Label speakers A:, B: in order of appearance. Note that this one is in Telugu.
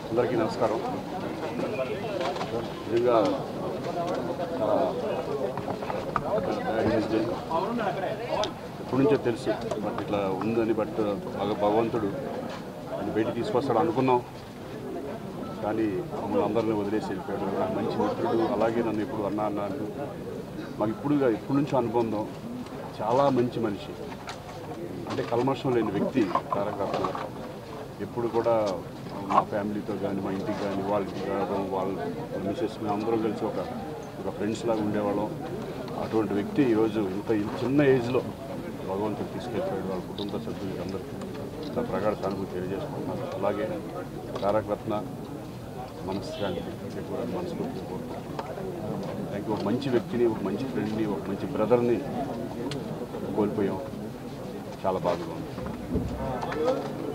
A: అందరికీ నమస్కారం నిజంగా చాలా బ్యాడ్ ఇన్సిడెంట్ ఎప్పటి నుంచో తెలుసు బట్ ఇట్లా ఉందని బట్ భగ భగవంతుడు ఆయన బయటికి తీసుకొస్తాడు అనుకున్నాం కానీ మమ్మల్ని అందరిని వదిలేసి వెళ్ళిపోయాడు నాకు మంచి మిత్రుడు అలాగే నన్ను ఇప్పుడు అన్నా అన్నా అంటూ మాకు ఇప్పుడు ఇప్పటి నుంచో అనుబంధం చాలా మంచి మనిషి అంటే కల్మషం లేని వ్యక్తి తారకరత్న ఎప్పుడు కూడా మా ఫ్యామిలీతో కానీ మా ఇంటికి కానీ వాళ్ళ ఇంటికి రావడం వాళ్ళ మిసెస్ మేము అందరం కలిసి ఒక ఒక ఫ్రెండ్స్ లాగా ఉండేవాళ్ళం అటువంటి వ్యక్తి ఈరోజు ఇంత చిన్న ఏజ్లో భగవంతుడు తీసుకెళ్ళిపోయాడు వాళ్ళ కుటుంబ సభ్యులకి అందరికీ చాలా ప్రగాఢ సానుభూతి తెలియజేసుకుంటున్నాను అలాగే తారకరత్న మనశ్శాంతి కూడా మనస్ఫూర్తిగా కోరుకుంటున్నాను థ్యాంక్ యూ ఒక మంచి వ్యక్తిని ఒక మంచి ఫ్రెండ్ని ఒక మంచి బ్రదర్ని కోల్పోయాం చాలా బాధగా ఉంది